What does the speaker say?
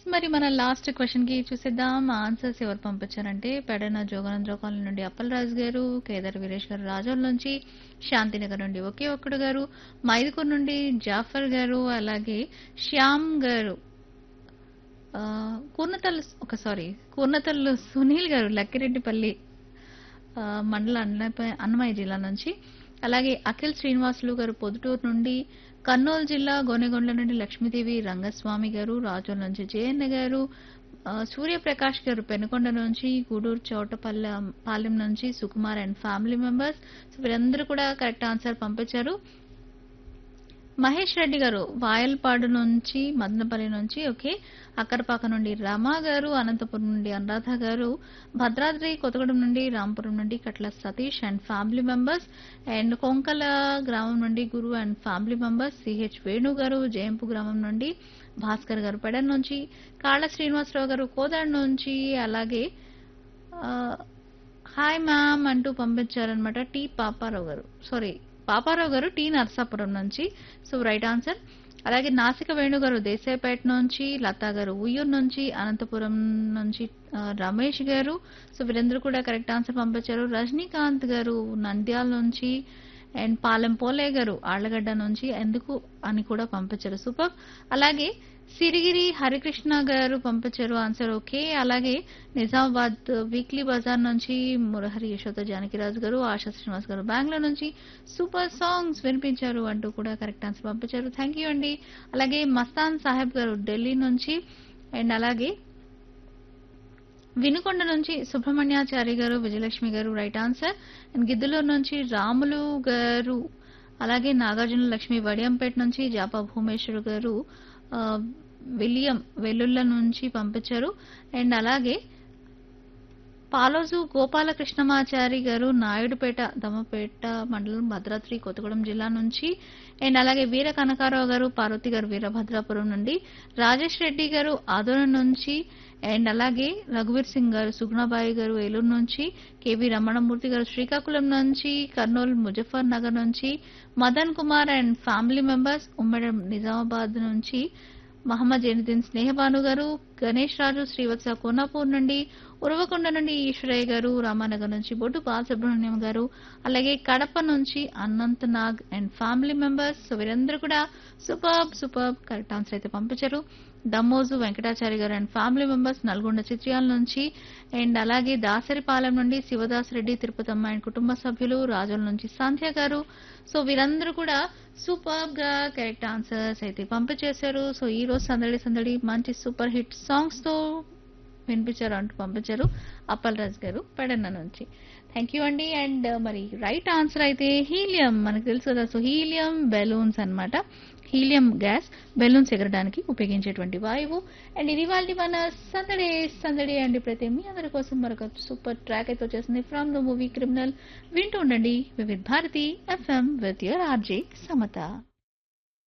మరి మన last question కి చూసేద్దాం ఆన్సర్స్ ఎవరు పంపించారంటే పెడన జోగనంద్ర కాలనీ నుండి అప్పలరాజు గారు కేదార్ వీరేష్ గారు రాజోల్ నుంచి శాంతినగర్ నుండి ఒకే ఒక్కడు గారు మైదుకూరు నుండి జాఫర్ గారు అలాగే శ్యామ్ గారు ఆ, కూర్నతల్లు ఒక సారీ కూర్నతల్లు సునీల్ గారు లక్కిరెడ్డిపల్లి ఆ, మండల అన్నప- అన్నమయ్య జిల్లా నుంచి అలాగే అఖిల్ శ్రీనివాసులు గారు పొదుటూరు నుండి కర్నూలు జిల్లా గోనెగొండ్ల నుండి లక్ష్మీదేవి రంగస్వామి గారు రాజోల్ నుంచి జయన్న గారు ఆ, సూర్యప్రకాష్ గారు పెనుకొండ నుంచి గూడూరు చౌటపల్లె పాలెం నుంచి Sukumar and family members so వీరందరూ కూడా కరెక్ట్ ఆన్సర్ పంపించారు మహేష్ రెడ్డి గారు వాయల్పాడు నుంచి మదనపల్లి నుంచి ఓకే అక్కరపాక నుండి రమా గారు అనంతపురం నుండి అనురాధ గారు భద్రాద్రి కొత్తగూడెం నుండి రాంపురం నుండి Katla Satish and family members and Konkala గ్రామం నుండి Guru and family members CH Venu గారు జయంపు గ్రామం నుండి భాస్కర్ గారు పెడన్ నుంచి కాళ్ళ శ్రీనివాసరావు గారు కోదాడ్ నుంచి అలాగే ఆ, హాయ్ మ్యామ్ అంటూ పంపించారనమాట టి పాపారావు గారు సారీ పాపారావు గారు టి నర్సాపురం నుంచి సో రైట్ ఆన్సర్ అలాగే నాసిక వేణు గారు దేశాయపేట నుంచి లతా గారు ఉయ్యూరు నుంచి అనంతపురం నుంచి ఆ, రమేష్ గారు సో వీరందరూ కూడా కరెక్ట్ ఆన్సర్ పంపించారు రజనీకాంత్ గారు నంద్యాల నుంచి అండ్ పాలెం పోలే గారు ఆళ్లగడ్డ నుంచి ఎందుకు అని కూడా పంపించారు సూపర్ అలాగే సిరిగిరి హరికృష్ణ గారు పంపించారు ఆన్సర్ ఓకే అలాగే నిజామాబాద్ వీక్లీ బజార్ నుంచి మురహరి యశోద జానకిరాజు గారు ఆశా శ్రీనివాస్ గారు బెంగళూరు నుంచి సూపర్ సాంగ్స్ వినిపించారు అంటూ కూడా కరెక్ట్ ఆన్సర్ పంపించారు థ్యాంక్ యూ అండి అలాగే మస్తాన్ సాహెబ్ గారు ఢిల్లీ నుంచి అండ్ అలాగే వినుకొండ నుంచి సుబ్రహ్మణ్యాచారి గారు విజయలక్ష్మి గారు రైట్ ఆన్సర్ అండ్ గిద్దలూరు నుంచి రాములు గారు అలాగే నాగార్జున లక్ష్మి వడియంపేట నుంచి జాపా భూమేశ్వర్ గారు ఆ, విలియం వెల్లుల్ల నుంచి పంపించారు అండ్ అలాగే పాలోజు గోపాలకృష్ణమాచారి గారు నాయుడుపేట దమ్మపేట మండలం భద్రాద్రి కొత్తగూడెం జిల్లా నుంచి అండ్ అలాగే వీర కనకారావు గారు పార్వతి గారు వీరభద్రాపురం నుండి రాజేష్ రెడ్డి గారు ఆదోళన నుంచి అండ్ అలాగే రఘువీర్ సింగ్ గారు సుగుణబాయి గారు ఏలూరు నుంచి కేవి రమణమూర్తి గారు శ్రీకాకుళం నుంచి కర్నూలు ముజఫర్ నగర్ నుంచి Madan Kumar and family members ఉమ్మడి నిజామాబాద్ నుంచి మహమ్మద్ జైనుద్దీన్ స్నేహబాను గారు గణేష్ రాజు శ్రీవత్స కోనాపూర్ నుండి ఉరవకొండ నుండి ఈశ్వరయ్య గారు రామానగర్ నుంచి బొడ్డు బాలసుబ్రహ్మణ్యం గారు అలాగే కడప నుంచి Anant Nag and family members so వీరందరూ కూడా సూపర్ సూపర్ కరెక్ట్ ఆన్సర్ అయితే పంపించారు దమ్మోజు వెంకటాచారి గారు and family members Nalgonda Chitriyala నుంచి అండ్ అలాగే దాసరిపాలెం నుండి శివదాస్ రెడ్డి తిరుపతమ్మ అండ్ కుటుంబ సభ్యులు రాజుల నుంచి సంధ్య గారు సో వీరందరూ కూడా సూపర్ గా కరెక్ట్ ఆన్సర్స్ అయితే పంపించేశారు సో ఈ రోజు సందడి సందడి మంచి సూపర్ హిట్ సాంగ్స్ తో వినిపించారు అంటూ పంపించారు అప్పల్ రాజ్ గారు పెడన్న నుంచి థ్యాంక్ యూ అండి అండ్ మరి రైట్ ఆన్సర్ అయితే హీలియం మనకు తెలుసు కదా సో హీలియం బెలూన్స్ అన్నమాట హీలియం గ్యాస్ బెలూన్స్ ఎగరడానికి ఉపయోగించేటువంటి వాయువు అండ్ ఇది వాళ్ళ మన సందడే సందడి అండి ప్రతి మీ అందరి కోసం మరొక సూపర్ ట్రాక్ అయితే వచ్చేసింది ఫ్రమ్ ద మూవీ క్రిమినల్ వింటూ ఉండండి Vividh Bharati FM with your RJ Samata